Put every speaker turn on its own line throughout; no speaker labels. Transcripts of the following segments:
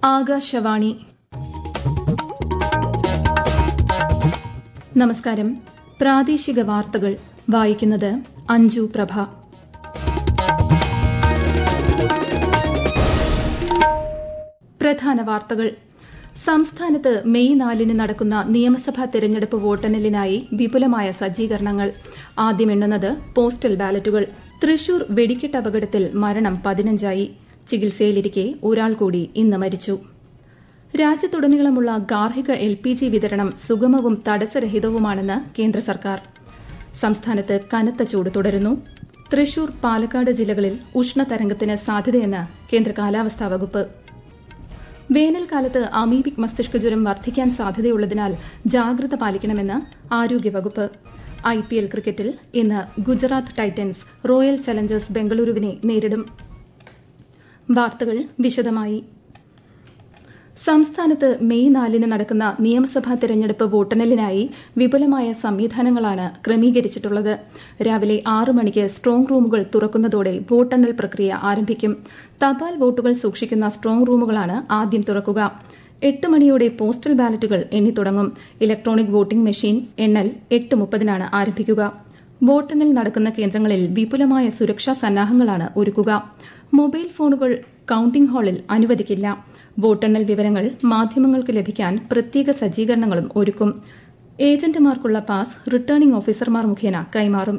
ആകാശവാണി നമസ്കാരം പ്രാദേശിക വാർത്തകൾ വായിക്കുന്നത് അഞ്ജു പ്രഭ പ്രധാന വാർത്തകൾ സംസ്ഥാനത്ത് മെയ് നാലിന് നടക്കുന്ന നിയമസഭാ തെരഞ്ഞെടുപ്പ് വോട്ടെണ്ണലിനായി വിപുലമായ സജ്ജീകരണങ്ങൾ ആദ്യം എണ്ണുന്നത് പോസ്റ്റൽ ബാലറ്റുകൾ തൃശൂർ വെടിക്കെട്ട് അപകടത്തിൽ മരണം പതിനഞ്ചായി ചികിത്സയിലിരിക്കെ ഒരാൾ കൂടി ഇന്ന് മരിച്ചു രാജ്യത്തുടനീളമുള്ള ഗാർഹിക എൽ പി ജി വിതരണം സുഗമവും തടസ്സരഹിതവുമാണെന്ന് കേന്ദ്ര സർക്കാർ സംസ്ഥാനത്ത് കനത്ത ചൂട് തുടരുന്നു തൃശൂർ പാലക്കാട് ജില്ലകളിൽ ഉഷ്ണതരംഗത്തിന് സാധ്യതയെന്ന് കേന്ദ്ര കാലാവസ്ഥാ വകുപ്പ് വേനൽക്കാലത്ത് അമീബിക് മസ്തിഷ്ക ജ്വരം വർദ്ധിക്കാൻ സാധ്യതയുള്ളതിനാൽ ജാഗ്രത പാലിക്കണമെന്ന് ആരോഗ്യവകുപ്പ് ഐ പി എൽ ക്രിക്കറ്റിൽ ഇന്ന് ഗുജറാത്ത് ടൈറ്റൻസ് റോയൽ ചലഞ്ചേഴ്സ് ബംഗളൂരുവിനെ നേരിടും വാർത്തകൾ വിശദമായി സംസ്ഥാനത്ത് മെയ് നാലിന് നടക്കുന്ന നിയമസഭാ തെരഞ്ഞെടുപ്പ് വോട്ടെണ്ണലിനായി വിപുലമായ സംവിധാനങ്ങളാണ് ക്രമീകരിച്ചിട്ടുള്ളത് രാവിലെ ആറ് മണിക്ക് സ്ട്രോങ് റൂമുകൾ തുറക്കുന്നതോടെ വോട്ടെണ്ണൽ പ്രക്രിയ ആരംഭിക്കും തപാൽ വോട്ടുകൾ സൂക്ഷിക്കുന്ന സ്ട്രോങ് റൂമുകളാണ് ആദ്യം തുറക്കുക എട്ട് മണിയോടെ പോസ്റ്റൽ ബാലറ്റുകൾ എണ്ണിത്തുടങ്ങും ഇലക്ട്രോണിക് വോട്ടിംഗ് മെഷീൻ എണ്ണൽ എട്ട് മുപ്പതിനാണ് ആരംഭിക്കുക വോട്ടെണ്ണൽ നടക്കുന്ന കേന്ദ്രങ്ങളിൽ വിപുലമായ സുരക്ഷാ സന്നാഹങ്ങളാണ് ഒരുക്കുക മൊബൈൽ ഫോണുകൾ കൌണ്ടിംഗ് ഹാളിൽ അനുവദിക്കില്ല വോട്ടെണ്ണൽ വിവരങ്ങൾ മാധ്യമങ്ങൾക്ക് ലഭിക്കാൻ പ്രത്യേക സജ്ജീകരണങ്ങളും ഒരുക്കും ഏജന്റുമാർക്കുള്ള പാസ് റിട്ടേണിംഗ് ഓഫീസർമാർ മുഖേന കൈമാറും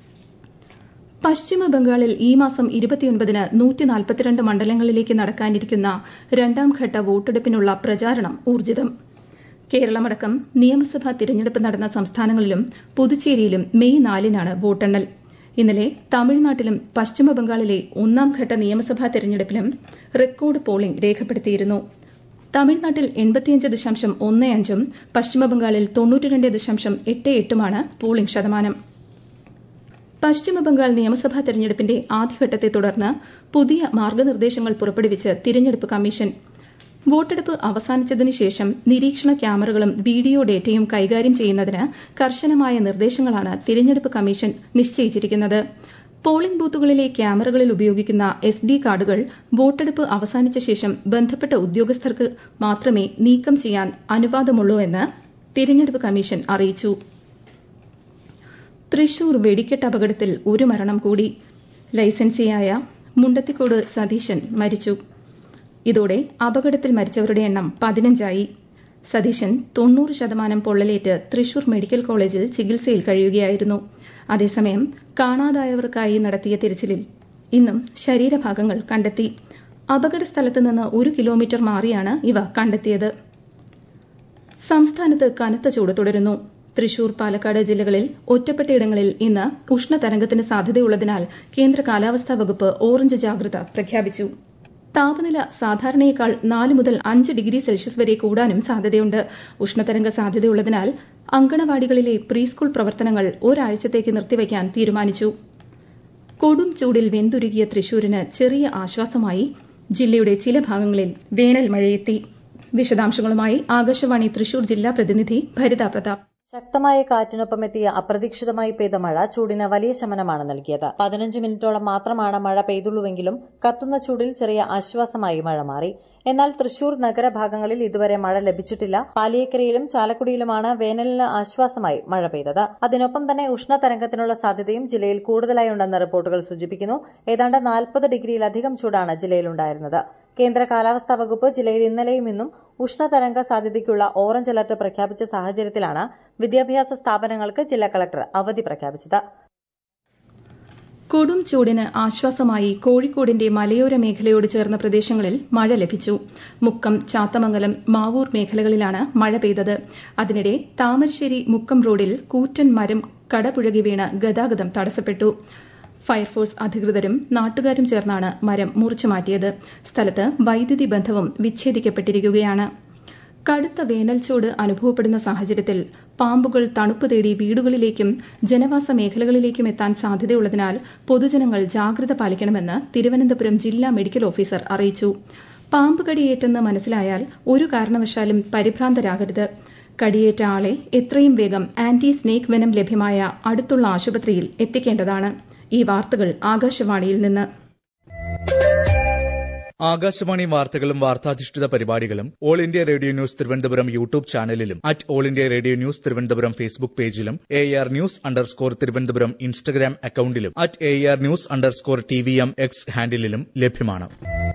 പശ്ചിമ ബംഗാളിൽ ഈ മാസം ഇരുപത്തിയൊൻപതിന് നൂറ്റി നാൽപ്പത്തിരണ്ട് മണ്ഡലങ്ങളിലേക്ക് നടക്കാനിരിക്കുന്ന രണ്ടാംഘട്ട വോട്ടെടുപ്പിനുള്ള പ്രചാരണം ഊർജിതം കേരളമടക്കം നിയമസഭാ തിരഞ്ഞെടുപ്പ് നടന്ന സംസ്ഥാനങ്ങളിലും പുതുച്ചേരിയിലും മെയ് നാലിനാണ് വോട്ടെണ്ണൽ ഇന്നലെ തമിഴ്നാട്ടിലും പശ്ചിമബംഗാളിലെ ഒന്നാം ഘട്ട നിയമസഭാ തെരഞ്ഞെടുപ്പിലും റെക്കോർഡ് പോളിംഗ് രേഖപ്പെടുത്തിയിരുന്നു തമിഴ്നാട്ടിൽ എൺപത്തിയഞ്ച് ദശാംശം ഒന്ന് അഞ്ചും പശ്ചിമബംഗാളിൽ തൊണ്ണൂറ്റിരണ്ട് ദശാംശം എട്ട് എട്ടുമാണ് പോളിംഗ് ശതമാനം പശ്ചിമബംഗാൾ നിയമസഭാ തെരഞ്ഞെടുപ്പിന്റെ ആദ്യഘട്ടത്തെ തുടർന്ന് പുതിയ മാർഗനിർദ്ദേശങ്ങൾ പുറപ്പെടുവിച്ച് തിരഞ്ഞെടുപ്പ് കമ്മീഷൻ വോട്ടെടുപ്പ് അവസാനിച്ചതിന് ശേഷം നിരീക്ഷണ ക്യാമറകളും വീഡിയോ ഡേറ്റയും കൈകാര്യം ചെയ്യുന്നതിന് കർശനമായ നിർദ്ദേശങ്ങളാണ് തിരഞ്ഞെടുപ്പ് കമ്മീഷൻ നിശ്ചയിച്ചിരിക്കുന്നത് പോളിംഗ് ബൂത്തുകളിലെ ക്യാമറകളിൽ ഉപയോഗിക്കുന്ന എസ് ഡി കാർഡുകൾ വോട്ടെടുപ്പ് അവസാനിച്ച ശേഷം ബന്ധപ്പെട്ട ഉദ്യോഗസ്ഥർക്ക് മാത്രമേ നീക്കം ചെയ്യാൻ അനുവാദമുള്ളൂ എന്ന് തിരഞ്ഞെടുപ്പ് കമ്മീഷൻ അറിയിച്ചു തൃശൂർ വെടിക്കെട്ട് അപകടത്തിൽ ഒരു മരണം കൂടി ലൈസൻസിയായ മുണ്ടത്തിക്കോട് സതീശൻ മരിച്ചു ഇതോടെ അപകടത്തിൽ മരിച്ചവരുടെ എണ്ണം പതിനഞ്ചായി സതീശൻ തൊണ്ണൂറ് ശതമാനം പൊള്ളലേറ്റ് തൃശൂർ മെഡിക്കൽ കോളേജിൽ ചികിത്സയിൽ കഴിയുകയായിരുന്നു അതേസമയം കാണാതായവർക്കായി നടത്തിയ തിരച്ചിലിൽ ഇന്നും ശരീരഭാഗങ്ങൾ കണ്ടെത്തി അപകട സ്ഥലത്ത് നിന്ന് ഒരു കിലോമീറ്റർ മാറിയാണ് ഇവ കണ്ടെത്തിയത് സംസ്ഥാനത്ത് കനത്ത ചൂട് തുടരുന്നു തൃശൂർ പാലക്കാട് ജില്ലകളിൽ ഒറ്റപ്പെട്ടയിടങ്ങളിൽ ഇന്ന് ഉഷ്ണതരംഗത്തിന് സാധ്യതയുള്ളതിനാൽ കേന്ദ്ര കാലാവസ്ഥാ വകുപ്പ് ഓറഞ്ച് ജാഗ്രത പ്രഖ്യാപിച്ചു താപനില സാധാരണയേക്കാൾ നാല് മുതൽ അഞ്ച് ഡിഗ്രി സെൽഷ്യസ് വരെ കൂടാനും സാധ്യതയുണ്ട് ഉഷ്ണതരംഗ സാധ്യതയുള്ളതിനാൽ അങ്കണവാടികളിലെ പ്രീ സ്കൂൾ പ്രവർത്തനങ്ങൾ ഒരാഴ്ചത്തേക്ക് നിർത്തിവയ്ക്കാൻ തീരുമാനിച്ചു കൊടും ചൂടിൽ വെന്തുരുകിയ തൃശൂരിന് ചെറിയ ആശ്വാസമായി ജില്ലയുടെ ചില ഭാഗങ്ങളിൽ വേനൽ മഴയെത്തി വിശദാംശങ്ങളുമായി ആകാശവാണി തൃശൂർ ജില്ലാ പ്രതിനിധി ഭരിത പ്രതാപ്
ശക്തമായ കാറ്റിനൊപ്പം എത്തിയ അപ്രതീക്ഷിതമായി പെയ്ത മഴ ചൂടിന് വലിയ ശമനമാണ് നൽകിയത് പതിനഞ്ച് മിനിറ്റോളം മാത്രമാണ് മഴ പെയ്തുള്ളൂവെങ്കിലും കത്തുന്ന ചൂടിൽ ചെറിയ ആശ്വാസമായി മഴ മാറി എന്നാൽ തൃശൂർ നഗരഭാഗങ്ങളിൽ ഇതുവരെ മഴ ലഭിച്ചിട്ടില്ല പാലിയേക്കരയിലും ചാലക്കുടിയിലുമാണ് വേനലിന് ആശ്വാസമായി മഴ പെയ്തത് അതിനൊപ്പം തന്നെ ഉഷ്ണതരംഗത്തിനുള്ള സാധ്യതയും ജില്ലയിൽ കൂടുതലായി ഉണ്ടെന്ന് റിപ്പോർട്ടുകൾ സൂചിപ്പിക്കുന്നു ഏതാണ്ട് നാൽപ്പത് ഡിഗ്രിയിലധികം ചൂടാണ് ജില്ലയിലുണ്ടായിരുന്നത് കേന്ദ്ര കാലാവസ്ഥാ വകുപ്പ് ജില്ലയിൽ ഇന്നലെയും ഇന്നും ഉഷ്ണതരംഗ സാധ്യതയ്ക്കുള്ള ഓറഞ്ച് അലർട്ട് പ്രഖ്യാപിച്ച സാഹചര്യത്തിലാണ് വിദ്യാഭ്യാസ സ്ഥാപനങ്ങൾക്ക് ജില്ലാ കളക്ടർ അവധി പ്രഖ്യാപിച്ചത്
കൊടും ചൂടിന് ആശ്വാസമായി കോഴിക്കോടിന്റെ മലയോര മേഖലയോട് ചേർന്ന പ്രദേശങ്ങളിൽ മഴ ലഭിച്ചു മുക്കം ചാത്തമംഗലം മാവൂർ മേഖലകളിലാണ് മഴ പെയ്തത് അതിനിടെ താമരശ്ശേരി മുക്കം റോഡിൽ കൂറ്റൻ മരം കടപുഴകി വീണ് ഗതാഗതം തടസ്സപ്പെട്ടു ഫയർഫോഴ്സ് അധികൃതരും നാട്ടുകാരും ചേർന്നാണ് മരം മുറിച്ചു മാറ്റിയത് സ്ഥലത്ത് വൈദ്യുതി ബന്ധവും വിച്ഛേദിക്കപ്പെട്ടിരിക്കുകയാണ് കടുത്ത വേനൽച്ചൂട് അനുഭവപ്പെടുന്ന സാഹചര്യത്തിൽ പാമ്പുകൾ തണുപ്പ് തേടി വീടുകളിലേക്കും ജനവാസ മേഖലകളിലേക്കും എത്താൻ സാധ്യതയുള്ളതിനാൽ പൊതുജനങ്ങൾ ജാഗ്രത പാലിക്കണമെന്ന് തിരുവനന്തപുരം ജില്ലാ മെഡിക്കൽ ഓഫീസർ അറിയിച്ചു പാമ്പ് കടിയേറ്റെന്ന് മനസ്സിലായാൽ ഒരു കാരണവശാലും പരിഭ്രാന്തരാകരുത് കടിയേറ്റ ആളെ എത്രയും വേഗം ആന്റി സ്നേക് വെനം ലഭ്യമായ അടുത്തുള്ള ആശുപത്രിയിൽ എത്തിക്കേണ്ടതാണ് ഈ വാർത്തകൾ ആകാശവാണിയിൽ നിന്ന്
ആകാശവാണി വാർത്തകളും വാർത്താധിഷ്ഠിത പരിപാടികളും All India Radio News Thiruvananthapuram YouTube ചാനലിലും at All India Radio News Thiruvananthapuram Facebook പേജിലും A R news underscore Thiruvananthapuram Instagram അക്കൌണ്ടിലും at A R news underscore T V M X ഹാൻഡിലും ലഭ്യമാണ്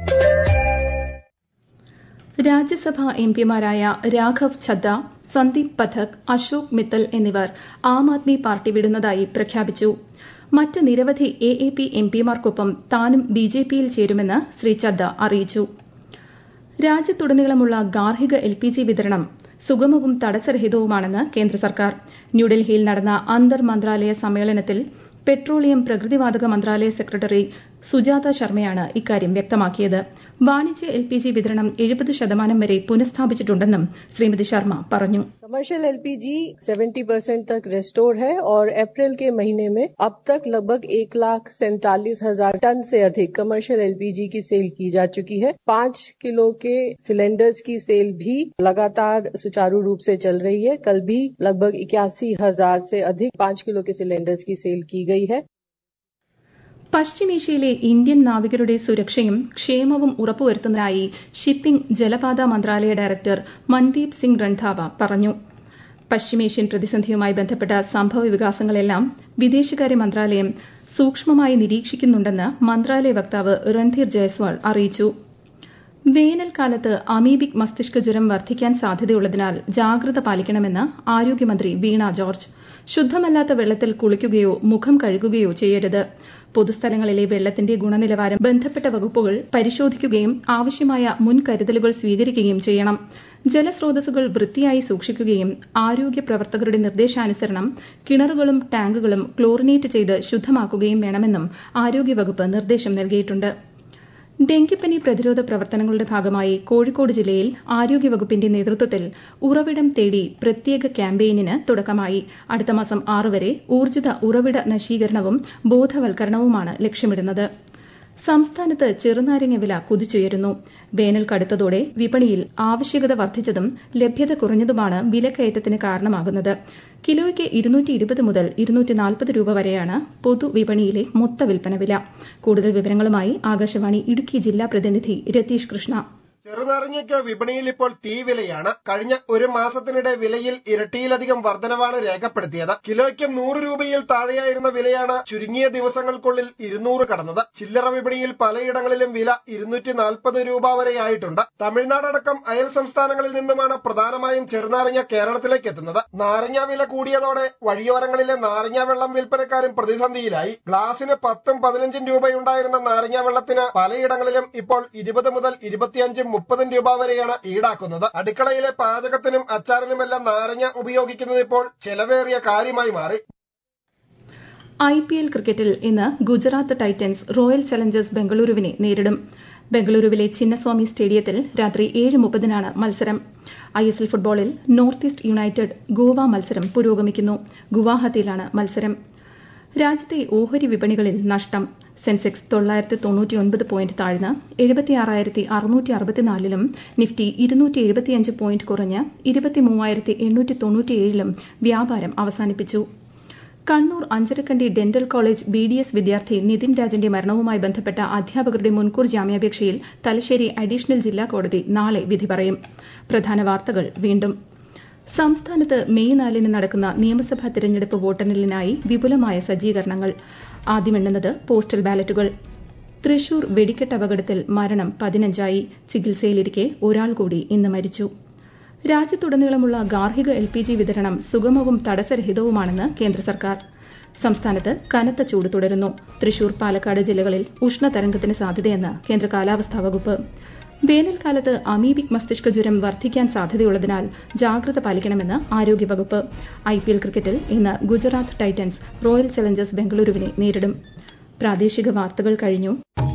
രാജ്യസഭാ എംപിമാരായ രാഘവ് ഛദ്ദ സന്ദീപ് പഥക് അശോക് മിത്തൽ എന്നിവർ ആം ആദ്മി പാർട്ടി വിടുന്നതായി പ്രഖ്യാപിച്ചു മറ്റ് നിരവധി എ എ പി എംപിമാർക്കൊപ്പം താനും ബിജെപിയിൽ ചേരുമെന്ന് ശ്രീ ചദ്ദ അറിയിച്ചു രാജ്യത്തുടനീളമുള്ള ഗാർഹിക എൽ പി ജി വിതരണം സുഗമവും തടസ്സരഹിതവുമാണെന്ന് കേന്ദ്ര സർക്കാർ ന്യൂഡൽഹിയിൽ നടന്ന അന്തർ മന്ത്രാലയ സമ്മേളനത്തിൽ പെട്രോളിയം പ്രകൃതിവാതക മന്ത്രാലയ സെക്രട്ടറി സുജാത ശർമ്മയാണ് ഇക്കാര്യം വ്യക്തമാക്കിയത് വാണിജ്യ എൽ പി ജി വിതരണം എഴുപത് ശതമാനം വരെ പുനഃസ്ഥാപിച്ചിട്ടുണ്ടെന്നും ശ്രീമതി ശർമ്മ പറഞ്ഞു
कमर्शियल एलपीजी 70 परसेंट तक रेस्टोर है और अप्रैल के महीने में अब तक लगभग एक लाख सैंतालीस हजार टन से अधिक कमर्शियल एलपीजी की सेल की जा चुकी है पांच किलो के सिलेंडर्स की सेल भी लगातार सुचारू रूप से चल रही है कल भी लगभग इक्यासी हजार से अधिक पांच किलो के सिलेंडर्स की सेल की गई है
പശ്ചിമേഷ്യയിലെ ഇന്ത്യൻ നാവികരുടെ സുരക്ഷയും ക്ഷേമവും ഉറപ്പുവരുത്തുന്നതിനായി ഷിപ്പിംഗ് ജലപാത മന്ത്രാലയ ഡയറക്ടർ മൻദീപ് സിംഗ് റൺധാവ പറഞ്ഞു പശ്ചിമേഷ്യൻ പ്രതിസന്ധിയുമായി ബന്ധപ്പെട്ട സംഭവ വികാസങ്ങളെല്ലാം വിദേശകാര്യ മന്ത്രാലയം സൂക്ഷ്മമായി നിരീക്ഷിക്കുന്നുണ്ടെന്ന് മന്ത്രാലയ വക്താവ് രൺധീർ ജയ്സ്വാൾ അറിയിച്ചു വേനൽക്കാലത്ത് അമീബിക് മസ്തിഷ്ക ജ്വരം വർദ്ധിക്കാൻ സാധ്യതയുള്ളതിനാൽ ജാഗ്രത പാലിക്കണമെന്ന് ആരോഗ്യമന്ത്രി വീണ ജോർജ് ശുദ്ധമല്ലാത്ത വെള്ളത്തിൽ കുളിക്കുകയോ മുഖം കഴുകുകയോ ചെയ്യരുത് പൊതുസ്ഥലങ്ങളിലെ വെള്ളത്തിന്റെ ഗുണനിലവാരം ബന്ധപ്പെട്ട വകുപ്പുകൾ പരിശോധിക്കുകയും ആവശ്യമായ മുൻകരുതലുകൾ സ്വീകരിക്കുകയും ചെയ്യണം ജലസ്രോതസ്സുകൾ വൃത്തിയായി സൂക്ഷിക്കുകയും ആരോഗ്യ പ്രവർത്തകരുടെ നിർദ്ദേശാനുസരണം കിണറുകളും ടാങ്കുകളും ക്ലോറിനേറ്റ് ചെയ്ത് ശുദ്ധമാക്കുകയും വേണമെന്നും ആരോഗ്യവകുപ്പ് നിർദ്ദേശം നൽകിയിട്ടുണ്ട് ഡെങ്കിപ്പനി പ്രതിരോധ പ്രവർത്തനങ്ങളുടെ ഭാഗമായി കോഴിക്കോട് ജില്ലയിൽ ആരോഗ്യവകുപ്പിന്റെ നേതൃത്വത്തിൽ ഉറവിടം തേടി പ്രത്യേക ക്യാമ്പയിനിന് തുടക്കമായി അടുത്ത മാസം ആറ് വരെ ഊർജിത ഉറവിട നശീകരണവും ബോധവൽക്കരണവുമാണ് ലക്ഷ്യമിടുന്നത് സംസ്ഥാനത്ത് ചെറുനാരങ്ങ വില കുതിച്ചുയരുന്നു വേനൽ കടുത്തതോടെ വിപണിയിൽ ആവശ്യകത വർദ്ധിച്ചതും ലഭ്യത കുറഞ്ഞതുമാണ് വിലക്കയറ്റത്തിന് കാരണമാകുന്നത് കിലോയ്ക്ക് ഇരുന്നൂറ്റി ഇരുപത് മുതൽ ഇരുന്നൂറ്റി നാൽപ്പത് രൂപ വരെയാണ് പൊതുവിപണിയിലെ മൊത്ത വിൽപ്പന വില കൂടുതൽ വിവരങ്ങളുമായി ആകാശവാണി ഇടുക്കി ജില്ലാ പ്രതിനിധി രതീഷ് കൃഷ്ണ
ചെറുനാരങ്ങയ്ക്ക് വിപണിയിൽ ഇപ്പോൾ തീവിലയാണ് കഴിഞ്ഞ ഒരു മാസത്തിനിടെ വിലയിൽ ഇരട്ടിയിലധികം വർധനവാണ് രേഖപ്പെടുത്തിയത് കിലോയ്ക്ക് നൂറ് രൂപയിൽ താഴെയായിരുന്ന വിലയാണ് ചുരുങ്ങിയ ദിവസങ്ങൾക്കുള്ളിൽ ഇരുന്നൂറ് കടന്നത് ചില്ലറ വിപണിയിൽ പലയിടങ്ങളിലും വില ഇരുന്നൂറ്റി നാൽപ്പത് രൂപ വരെയായിട്ടുണ്ട് തമിഴ്നാടടക്കം അയൽ സംസ്ഥാനങ്ങളിൽ നിന്നുമാണ് പ്രധാനമായും ചെറുനാരങ്ങ കേരളത്തിലേക്ക് എത്തുന്നത് നാരങ്ങ വില കൂടിയതോടെ വഴിയോരങ്ങളിലെ നാരങ്ങ വെള്ളം വിൽപ്പനക്കാരും പ്രതിസന്ധിയിലായി ഗ്ലാസിന് പത്തും പതിനഞ്ചും രൂപയുണ്ടായിരുന്ന നാരങ്ങ വെള്ളത്തിന് പലയിടങ്ങളിലും ഇപ്പോൾ ഇരുപത് മുതൽ ഇരുപത്തിയഞ്ചും മുപ്പതും രൂപ വരെയാണ് ഈടാക്കുന്നത് അടുക്കളയിലെ പാചകത്തിനും അച്ചാറിനുമെല്ലാം നാരങ്ങ ഉപയോഗിക്കുന്നത് ഇപ്പോൾ ചെലവേറിയ കാര്യമായി മാറി
ഐ പി എൽ ക്രിക്കറ്റിൽ ഇന്ന് ഗുജറാത്ത് ടൈറ്റൻസ് റോയൽ ചലഞ്ചേഴ്സ് ബംഗളൂരുവിനെ നേരിടും ബംഗളൂരുവിലെ ചിന്നസ്വാമി സ്റ്റേഡിയത്തിൽ രാത്രി ഏഴ് മുപ്പതിനാണ് മത്സരം ഐ എസ് എൽ ഫുട്ബോളിൽ നോർത്ത് ഈസ്റ്റ് യുണൈറ്റഡ് ഗോവ മത്സരം പുരോഗമിക്കുന്നു ഗുവാഹത്തിയിലാണ് മത്സരം രാജ്യത്തെ ഓഹരി വിപണികളിൽ നഷ്ടം സെൻസെക്സ് തൊള്ളായിരത്തി തൊണ്ണൂറ്റിയൊൻപത് പോയിന്റ് താഴ്ന്ന് എഴുപത്തിയാറായിരത്തി അറുന്നൂറ്റി അറുപത്തിനാലിലും നിഫ്റ്റി ഇരുന്നൂറ്റി എഴുപത്തിയഞ്ച് പോയിന്റ് കുറഞ്ഞ് ഇരുപത്തിമൂവായിരത്തി എണ്ണൂറ്റി തൊണ്ണൂറ്റിയേഴിലും വ്യാപാരം അവസാനിപ്പിച്ചു Kannur Anjarakandy dental college B D S വിദ്യാർത്ഥി നിതിൻ രാജന്റെ മരണവുമായി ബന്ധപ്പെട്ട അധ്യാപകരുടെ മുൻകൂർ ജാമ്യാപേക്ഷയിൽ തലശ്ശേരി അഡീഷണൽ ജില്ലാ കോടതി നാളെ വിധി പറയും പ്രധാന വാർത്തകൾ വീണ്ടും സംസ്ഥാനത്ത് മെയ് നാലിന് നടക്കുന്ന നിയമസഭാ തെരഞ്ഞെടുപ്പ് വോട്ടെണ്ണലിനായി വിപുലമായ സജ്ജീകരണങ്ങൾ ആദ്യമെണ്ണുന്നത് പോസ്റ്റൽ ബാലറ്റുകൾ തൃശൂർ വെടിക്കെട്ട് അപകടത്തിൽ മരണം പതിനഞ്ചായി ചികിത്സയിലിരിക്കെ ഒരാൾ കൂടി ഇന്ന് മരിച്ചു രാജ്യത്തുടനീളമുള്ള ഗാർഹിക എൽ പി ജി വിതരണം സുഗമവും തടസ്സരഹിതവുമാണെന്ന് കേന്ദ്ര സർക്കാർ സംസ്ഥാനത്ത് കനത്ത ചൂട് തുടരുന്നു തൃശൂർ പാലക്കാട് ജില്ലകളിൽ ഉഷ്ണതരംഗത്തിന് സാധ്യതയെന്ന് കേന്ദ്ര കാലാവസ്ഥാ വകുപ്പ് വേനൽക്കാലത്ത് അമീബിക് മസ്തിഷ്ക ജ്വരം വർദ്ധിക്കാൻ സാധ്യതയുള്ളതിനാൽ ജാഗ്രത പാലിക്കണമെന്ന് ആരോഗ്യവകുപ്പ് ഐ പി എൽ ക്രിക്കറ്റിൽ ഇന്ന് ഗുജറാത്ത് ടൈറ്റൻസ് റോയൽ ചലഞ്ചേഴ്സ് ബംഗളൂരുവിനെ നേരിടും പ്രാദേശിക വാർത്തകൾ കഴിഞ്ഞു